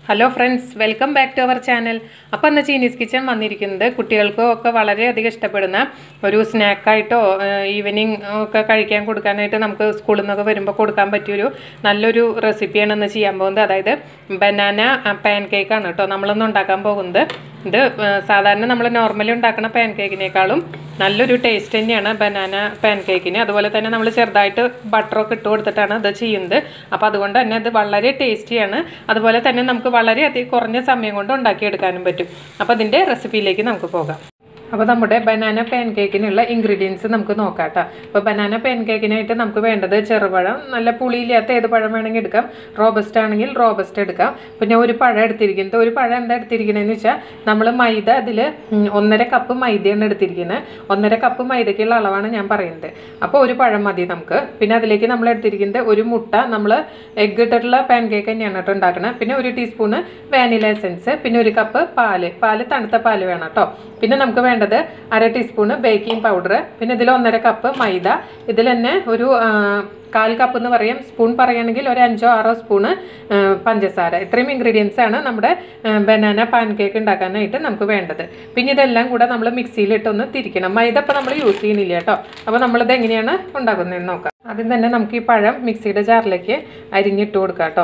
Hello friends welcome back to our channel അപ്പോൾ ഇന്ന് Chinese kitchen വന്നിരിക്കുന്നത് കുട്ടികൾക്കും ഒക്കെ വളരെയധികം ഇഷ്ടപ്പെടുന്ന ഒരു സ്നാക്കായിട്ടോ ഈവനിങ് ഒക്കെ കഴിക്കാൻ കൊടുക്കാനായിട്ട് നമുക്ക് സ്കൂളിൽ നിന്നൊക്കെ വരുമ്പോൾ കൊടുക്കാൻ പറ്റിയൊരു നല്ലൊരു റെസിപ്പിയാണ് ഇന്ന് ചെയ്യാൻ പോകുന്നത് അതായത് ബനാന പാൻ കേക്കാണ് കേട്ടോ നമ്മളൊന്ന് ഉണ്ടാക്കാൻ പോകുന്നത് ഇത് ആ, സാധാരണ നമ്മൾ നോർമലി ഉണ്ടാക്കുന്ന പാൻ കേക്കിനേക്കാളും നല്ലൊരു ടേസ്റ്റ് തന്നെയാണ് ബനാന പാൻ കേക്കിന് അതുപോലെ തന്നെ നമ്മൾ ചെറുതായിട്ട് ബട്ടറൊക്കെ ഇട്ട് കൊടുത്തിട്ടാണ് ഇത് ചെയ്യുന്നത് അപ്പോൾ അതുകൊണ്ട് തന്നെ ഇത് വളരെ ടേസ്റ്റിയാണ് അതുപോലെ തന്നെ നമുക്ക് വളരെ അധികം കുറഞ്ഞ സമയം കൊണ്ട് ഉണ്ടാക്കിയെടുക്കാനും പറ്റും അപ്പോൾ അതിൻ്റെ റെസിപ്പിയിലേക്ക് നമുക്ക് പോകാം അപ്പോൾ നമ്മുടെ ബനാന പാൻ കേക്കിനുള്ള ഇൻഗ്രീഡിയൻസ് നമുക്ക് നോക്കാം കേട്ടോ അപ്പോൾ ബനാന പാൻ കേക്കിനായിട്ട് നമുക്ക് വേണ്ടത് ചെറുപഴം നല്ല പുളിയില്ലാത്ത ഏത് പഴം വേണമെങ്കിൽ എടുക്കാം റോബസ്റ്റ് ആണെങ്കിൽ റോബസ്റ്റ് എടുക്കാം പിന്നെ ഒരു പഴം എടുത്തിരിക്കുന്നത് ഒരു പഴം എന്താ എടുത്തിരിക്കണതെന്ന് വെച്ചാൽ നമ്മൾ മൈദ അതിൽ ഒന്നര കപ്പ് മൈദയാണ് എടുത്തിരിക്കുന്നത് ഒന്നര കപ്പ് മൈദയ്ക്കുള്ള അളവാണ് ഞാൻ പറയുന്നത് അപ്പോൾ ഒരു പഴം മതി നമുക്ക് പിന്നെ അതിലേക്ക് നമ്മൾ എടുത്തിരിക്കുന്നത് ഒരു മുട്ട നമ്മൾ എഗ് ഇട്ടിട്ടുള്ള പാൻ കേക്ക് തന്നെയാണ് കേട്ടോ ഉണ്ടാക്കുന്നത് പിന്നെ ഒരു ടീസ്പൂണ് വാനില എസൻസ് പിന്നെ ഒരു കപ്പ് പാല് പാല് തണുത്ത പാല് വേണം കേട്ടോ പിന്നെ നമുക്ക് വേണ്ടത് അര ടീസ്പൂണ് ബേക്കിംഗ് പൗഡർ പിന്നെ ഇതിൽ ഒന്നര കപ്പ് മൈദ ഇതിൽ തന്നെ ഒരു ആ, കാൽ കപ്പ് എന്ന് പറയും സ്പൂൺ പറയുകയാണെങ്കിൽ ഒരു അഞ്ചോ ആറോ സ്പൂണ് ആ, പഞ്ചസാര ഇത്രയും ഇൻഗ്രീഡിയൻസ് ആണ് നമ്മുടെ ബനാന പാൻ കേക്ക് ഉണ്ടാക്കാനായിട്ട് നമുക്ക് വേണ്ടത് പിന്നെ ഇതെല്ലാം കൂടെ നമ്മൾ മിക്സിയിലിട്ടൊന്ന് തിരിക്കണം മൈദ ഇപ്പോൾ നമ്മൾ യൂസ് ചെയ്യണില്ല കേട്ടോ അപ്പോൾ നമ്മളിത് എങ്ങനെയാണ് ഉണ്ടാക്കുന്നതെന്ന് നോക്കാം ആദ്യം തന്നെ നമുക്ക് ഈ പഴം മിക്സിയുടെ ജാറിലേക്ക് അരിഞ്ഞിട്ട് കൊടുക്കാം കേട്ടോ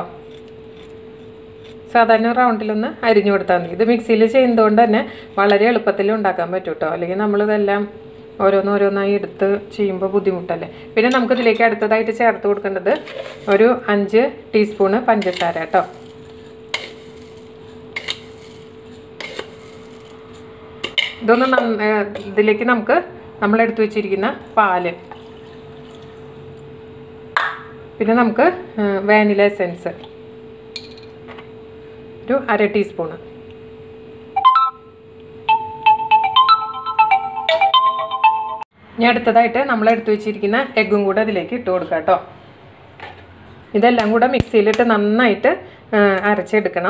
സാധാരണ റൗണ്ടിലൊന്ന് അരിഞ്ഞു കൊടുത്താൽ മതി ഇത് മിക്സിയിൽ ചെയ്യുന്നതുകൊണ്ട് തന്നെ വളരെ എളുപ്പത്തിൽ ഉണ്ടാക്കാൻ പറ്റും കേട്ടോ അല്ലെങ്കിൽ നമ്മളിതെല്ലാം ഓരോന്നോരോന്നായി എടുത്ത് ചെയ്യുമ്പോൾ ബുദ്ധിമുട്ടല്ലേ പിന്നെ നമുക്കിതിലേക്ക് അടുത്തതായിട്ട് ചേർത്ത് കൊടുക്കേണ്ടത് ഒരു അഞ്ച് ടീസ്പൂണ് പഞ്ചസാര കേട്ടോ ഇതൊന്ന് നന്ന- ഏ, ഇതിലേക്ക് നമുക്ക് നമ്മൾ എടുത്തു വെച്ചിരിക്കുന്ന പാല് പിന്നെ നമുക്ക് വാനില എസെൻസ് ഒരു അര ടീസ്പൂണ് ഇനി അടുത്തതായിട്ട് നമ്മൾ എടുത്തു വെച്ചിരിക്കുന്ന എഗ്ഗും കൂടെ അതിലേക്ക് ഇട്ട് കൊടുക്കാം കേട്ടോ ഇതെല്ലാം കൂടെ മിക്സിയിലിട്ട് നന്നായിട്ട് ആ, അരച്ചെടുക്കണം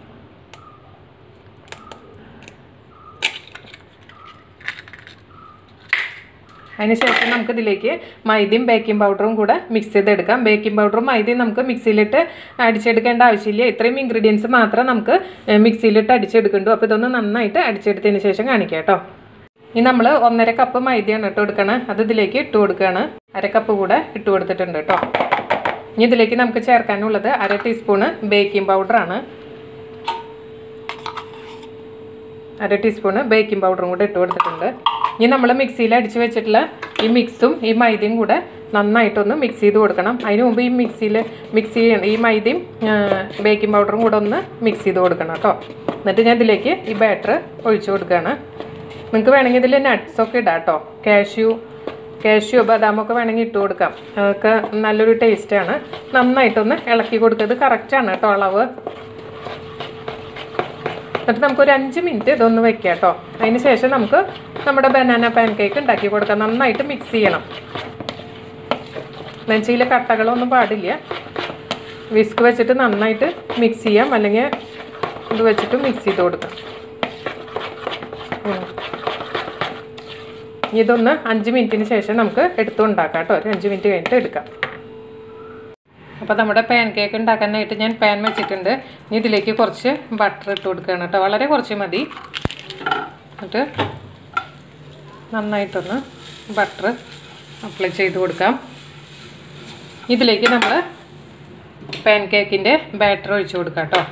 അതിനുശേഷം നമുക്ക് ഇതിലേക്ക് മൈദയും ബേക്കിംഗ് പൗഡറും കൂടെ മിക്സ് ചെയ്തെടുക്കാം ബേക്കിംഗ് പൗഡറും മൈദയും നമുക്ക് മിക്സിയിലിട്ട് അടിച്ചെടുക്കേണ്ട ആവശ്യമില്ല ഇത്രയും ഇൻഗ്രീഡിയൻസ് മാത്രം നമുക്ക് ഏഹ്, മിക്സിയിലിട്ട് അടിച്ചെടുക്കണ്ടു അപ്പോൾ ഇതൊന്ന് നന്നായിട്ട് അടിച്ചെടുത്തതിന് ശേഷം കാണിക്കാം കേട്ടോ ഇനി നമ്മൾ ഒന്നര കപ്പ് മൈദയാണ് ഇട്ട് കൊടുക്കണം അത് ഇതിലേക്ക് ഇട്ട് കൊടുക്കുകയാണ് അര കപ്പ് കൂടെ ഇട്ട് കൊടുത്തിട്ടുണ്ട് കേട്ടോ ഇനി ഇതിലേക്ക് നമുക്ക് ചേർക്കാനുള്ളത് അര ടീസ്പൂണ് ബേക്കിംഗ് പൗഡറാണ് അര ടീസ്പൂണ് ബേക്കിംഗ് പൗഡറും കൂടെ ഇട്ട് കൊടുത്തിട്ടുണ്ട് ഇനി നമ്മൾ മിക്സിയിൽ അടിച്ച് വെച്ചിട്ടുള്ള ഈ മിക്സും ഈ മൈദയും കൂടെ നന്നായിട്ടൊന്ന് മിക്സ് ചെയ്ത് കൊടുക്കണം അതിന് മുമ്പ് ഈ മിക്സിയിൽ മിക്സ് ചെയ്യണം ഈ മൈദയും ബേക്കിംഗ് പൗഡറും കൂടെ ഒന്ന് മിക്സ് ചെയ്ത് കൊടുക്കണം കേട്ടോ എന്നിട്ട് ഞാൻ ഇതിലേക്ക് ഈ ബാറ്റർ ഒഴിച്ചു കൊടുക്കുകയാണ് നിങ്ങൾക്ക് വേണമെങ്കിൽ ഇതിൽ നട്ട്സൊക്കെ ഇടാം കേട്ടോ കാഷ്യൂ കാഷ്യൂ ബദാമൊക്കെ വേണമെങ്കിൽ ഇട്ട് കൊടുക്കാം അതൊക്കെ നല്ലൊരു ടേസ്റ്റാണ് നന്നായിട്ടൊന്ന് ഇളക്കി കൊടുക്കുക ഇത് കറക്റ്റാണ് കേട്ടോ അളവ് എന്നിട്ട് നമുക്കൊരു അഞ്ച് മിനിറ്റ് ഇതൊന്ന് വെക്കാം കേട്ടോ അതിന് ശേഷം നമുക്ക് നമ്മുടെ ബനാന പാൻ കേക്ക് ഉണ്ടാക്കി കൊടുക്കാം നന്നായിട്ട് മിക്സ് ചെയ്യണം നെഞ്ചിയിൽ കട്ടകളൊന്നും പാടില്ല വിസ്ക് വെച്ചിട്ട് നന്നായിട്ട് മിക്സ് ചെയ്യാം അല്ലെങ്കിൽ ഇത് വെച്ചിട്ട് മിക്സ് ചെയ്ത് കൊടുക്കാം ഉം. ഇതൊന്ന് അഞ്ച് മിനിറ്റിന് ശേഷം നമുക്ക് എടുത്ത് ഉണ്ടാക്കാം കേട്ടോ ഒരു അഞ്ച് മിനിറ്റ് കഴിഞ്ഞിട്ട് എടുക്കാം അപ്പോൾ നമ്മുടെ പാൻ കേക്ക് ഉണ്ടാക്കാനായിട്ട് ഞാൻ പാൻ വെച്ചിട്ടുണ്ട് ഇനി ഇതിലേക്ക് കുറച്ച് ബട്ടർ ഇട്ട് കൊടുക്കുകയാണ് കേട്ടോ വളരെ കുറച്ച് മതി എന്നിട്ട് നന്നായിട്ടൊന്ന് ബട്ടർ അപ്ലൈ ചെയ്ത് കൊടുക്കാം ഇതിലേക്ക് നമ്മൾ പാൻ കേക്കിൻ്റെ ബാറ്റർ ഒഴിച്ച് കൊടുക്കാം കേട്ടോ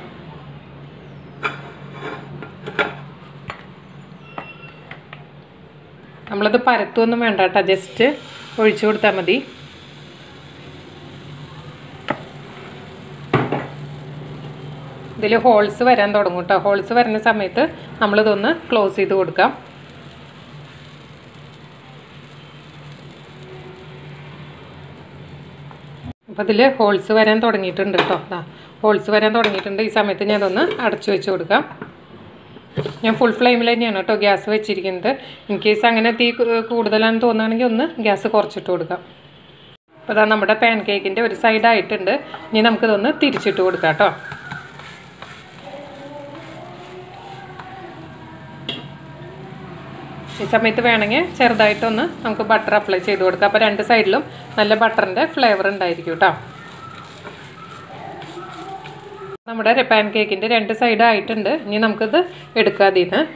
നമ്മളത് പരത്തൊന്നും വേണ്ട കേട്ടോ ജസ്റ്റ് ഒഴിച്ചു കൊടുത്താൽ മതി ഇതിൽ ഹോൾസ് വരാൻ തുടങ്ങും കേട്ടോ ഹോൾസ് വരുന്ന സമയത്ത് നമ്മളിതൊന്ന് ക്ലോസ് ചെയ്ത് കൊടുക്കാം അപ്പോൾ ഇതിൽ ഹോൾസ് വരാൻ തുടങ്ങിയിട്ടുണ്ട് കേട്ടോ ആ ഹോൾസ് വരാൻ തുടങ്ങിയിട്ടുണ്ട് ഈ സമയത്ത് ഞാൻ അതൊന്ന് അടച്ചു വെച്ച് കൊടുക്കാം ഞാൻ ഫുൾ ഫ്ലെയിമിൽ തന്നെയാണ് കേട്ടോ ഗ്യാസ് വെച്ചിരിക്കുന്നത് ഇൻ കേസ് അങ്ങനെ തീ കു- കൂടുതലാണെന്ന് തോന്നുകയാണെങ്കിൽ ഒന്ന് ഗ്യാസ് കുറച്ചിട്ട് കൊടുക്കാം അപ്പോൾ അതാ നമ്മുടെ പാൻ കേക്കിൻ്റെ ഒരു സൈഡ് ആയിട്ടുണ്ട് ഇനി നമുക്കിതൊന്ന് തിരിച്ചിട്ട് കൊടുക്കാം കേട്ടോ ഈ സമയത്ത് വേണമെങ്കിൽ ചെറുതായിട്ടൊന്ന് നമുക്ക് ബട്ടർ അപ്ലൈ ചെയ്ത് കൊടുക്കാം അപ്പോൾ രണ്ട് സൈഡിലും നല്ല ബട്ടറിൻ്റെ ഫ്ലേവർ ഉണ്ടായിരിക്കും കേട്ടോ നമ്മുടെ പാൻ കേക്കിൻ്റെ രണ്ട് സൈഡ് ആയിട്ടുണ്ട് ഇനി നമുക്കിത് എടുക്കാം അതിൽ നിന്ന്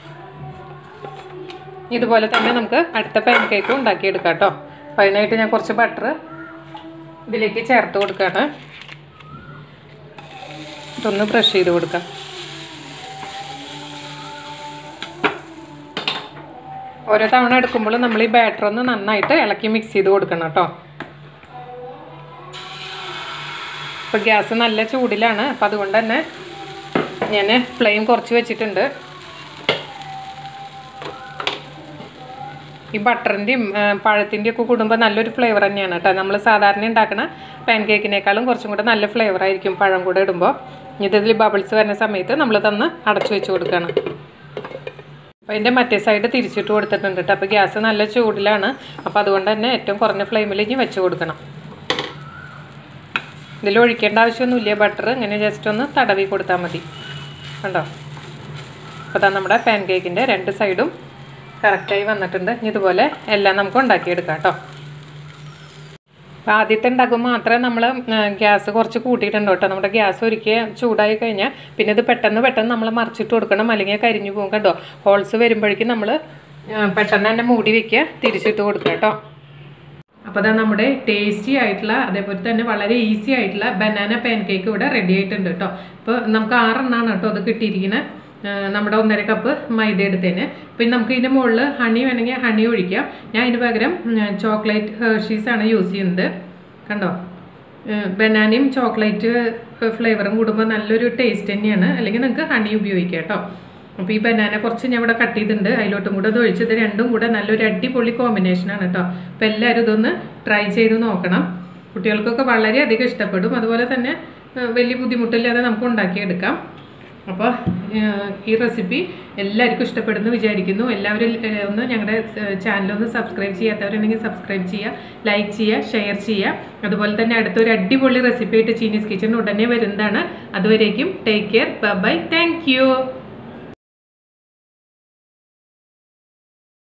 ഇതുപോലെ തന്നെ നമുക്ക് അടുത്ത പാൻ കേക്കും ഉണ്ടാക്കിയെടുക്കാം കേട്ടോ അപ്പോൾ അതിനായിട്ട് ഞാൻ കുറച്ച് ബട്ടർ ഇതിലേക്ക് ചേർത്ത് കൊടുക്കുകയാണ് ഇതൊന്ന് ബ്രഷ് ചെയ്ത് കൊടുക്കാം ഓരോ തവണ എടുക്കുമ്പോൾ നമ്മൾ ഈ ബാറ്റർ ഒന്ന് നന്നായിട്ട് ഇളക്കി മിക്സ് ചെയ്ത് കൊടുക്കണം കേട്ടോ ഇപ്പോൾ ഗ്യാസ് നല്ല ചൂടിലാണ് അപ്പോൾ അതുകൊണ്ട് തന്നെ ഞാൻ ഫ്ലെയിം കുറച്ച് വെച്ചിട്ടുണ്ട് ഈ ബട്ടറിൻ്റെയും പഴത്തിൻ്റെയും ഒക്കെ കൂടുമ്പോൾ നല്ലൊരു ഫ്ലേവർ തന്നെയാണ് കേട്ടോ നമ്മൾ സാധാരണ ഉണ്ടാക്കുന്ന പാൻ കേക്കിനേക്കാളും കുറച്ചും കൂടെ നല്ല ഫ്ലേവർ ആയിരിക്കും പഴം കൂടെ ഇടുമ്പോൾ ഇതിൽ ബബിൾസ് വരുന്ന സമയത്ത് നമ്മൾ തന്ന് അടച്ചു വെച്ച് കൊടുക്കണം അപ്പോൾ അതിൻ്റെ മറ്റേ സൈഡ് തിരിച്ചിട്ട് കൊടുത്തിട്ടുണ്ട് കേട്ടോ അപ്പോൾ ഗ്യാസ് നല്ല ചൂടിലാണ് അപ്പോൾ അതുകൊണ്ട് തന്നെ ഏറ്റവും കുറഞ്ഞ ഫ്ലെയിമിലേക്ക് വെച്ച് കൊടുക്കണം ഇതിൽ ഒഴിക്കേണ്ട ആവശ്യമൊന്നുമില്ല ബട്ടർ ഇങ്ങനെ ജസ്റ്റ് ഒന്ന് തടവി കൊടുത്താൽ മതി കണ്ടോ അപ്പോൾ അതാ നമ്മുടെ പാൻ കേക്കിൻ്റെ രണ്ട് സൈഡും കറക്റ്റായി വന്നിട്ടുണ്ട് ഇനി ഇതുപോലെ എല്ലാം നമുക്ക് ഉണ്ടാക്കിയെടുക്കാം കേട്ടോ അപ്പോൾ ആദ്യത്തെ ഉണ്ടാക്കുമ്പോൾ മാത്രമേ നമ്മൾ ഗ്യാസ് കുറച്ച് കൂട്ടിയിട്ടുണ്ട് കേട്ടോ നമ്മുടെ ഗ്യാസ് ഒരിക്കൽ ചൂടായി കഴിഞ്ഞാൽ പിന്നെ ഇത് പെട്ടെന്ന് പെട്ടെന്ന് നമ്മൾ മറിച്ചിട്ട് കൊടുക്കണം അല്ലെങ്കിൽ കരിഞ്ഞു പോകും കേട്ടോ ഹോൾസ് വരുമ്പോഴേക്കും നമ്മൾ പെട്ടെന്ന് തന്നെ മൂടി വെക്കുക തിരിച്ചിട്ട് കൊടുക്കുക കേട്ടോ അപ്പോൾ അതാ നമ്മുടെ ടേസ്റ്റി ആയിട്ടുള്ള അതേപോലെ തന്നെ വളരെ ഈസി ആയിട്ടുള്ള ബനാന പാൻ കേക്ക് ഇവിടെ റെഡി ആയിട്ടുണ്ട് കേട്ടോ ഇപ്പോൾ നമുക്ക് ആറെണ്ണമാണ് കേട്ടോ അത് കിട്ടിയിരിക്കുന്നത് നമ്മുടെ ഒന്നര കപ്പ് മൈദ എടുത്തതിന് പിന്നെ നമുക്ക് ഇതിൻ്റെ മുകളിൽ ഹണി വേണമെങ്കിൽ ഹണി ഒഴിക്കാം ഞാൻ അതിന് പകരം ചോക്ലേറ്റ് ഹേർഷീസാണ് യൂസ് ചെയ്യുന്നത് കണ്ടോ ബനാനയും ചോക്ലേറ്റ് ഫ്ലേവറും കൂടുമ്പോൾ നല്ലൊരു ടേസ്റ്റ് തന്നെയാണ് അല്ലെങ്കിൽ നിങ്ങൾക്ക് ഹണി ഉപയോഗിക്കാം കേട്ടോ അപ്പോൾ ഈ ബനാന കുറച്ച് ഞാൻ ഇവിടെ കട്ട് ചെയ്തിട്ടുണ്ട് അതിലോട്ടും കൂടെ അത് ഒഴിച്ചത് രണ്ടും കൂടെ നല്ലൊരു അടിപൊളി കോമ്പിനേഷനാണ് കേട്ടോ അപ്പോൾ എല്ലാവരും ഇതൊന്ന് ട്രൈ ചെയ്ത് നോക്കണം കുട്ടികൾക്കൊക്കെ വളരെയധികം ഇഷ്ടപ്പെടും അതുപോലെ തന്നെ വലിയ ബുദ്ധിമുട്ടില്ലാതെ നമുക്ക് ഉണ്ടാക്കിയെടുക്കാം അപ്പോൾ ഈ റെസിപ്പി എല്ലാവർക്കും ഇഷ്ടപ്പെടുന്നു വിചാരിക്കുന്നു എല്ലാവരും ഒന്ന് ഞങ്ങളുടെ ചാനലൊന്ന് സബ്സ്ക്രൈബ് ചെയ്യാത്തവരുണ്ടെങ്കിൽ സബ്സ്ക്രൈബ് ചെയ്യുക ലൈക്ക് ചെയ്യുക ഷെയർ ചെയ്യുക അതുപോലെ തന്നെ അടുത്തൊരു അടിപൊളി റെസിപ്പി ആയിട്ട് ചീനീസ് കിച്ചൺ ഉടനെ വരുന്നതാണ് അതുവരേക്കും ടേക്ക് കെയർ ബൈ താങ്ക്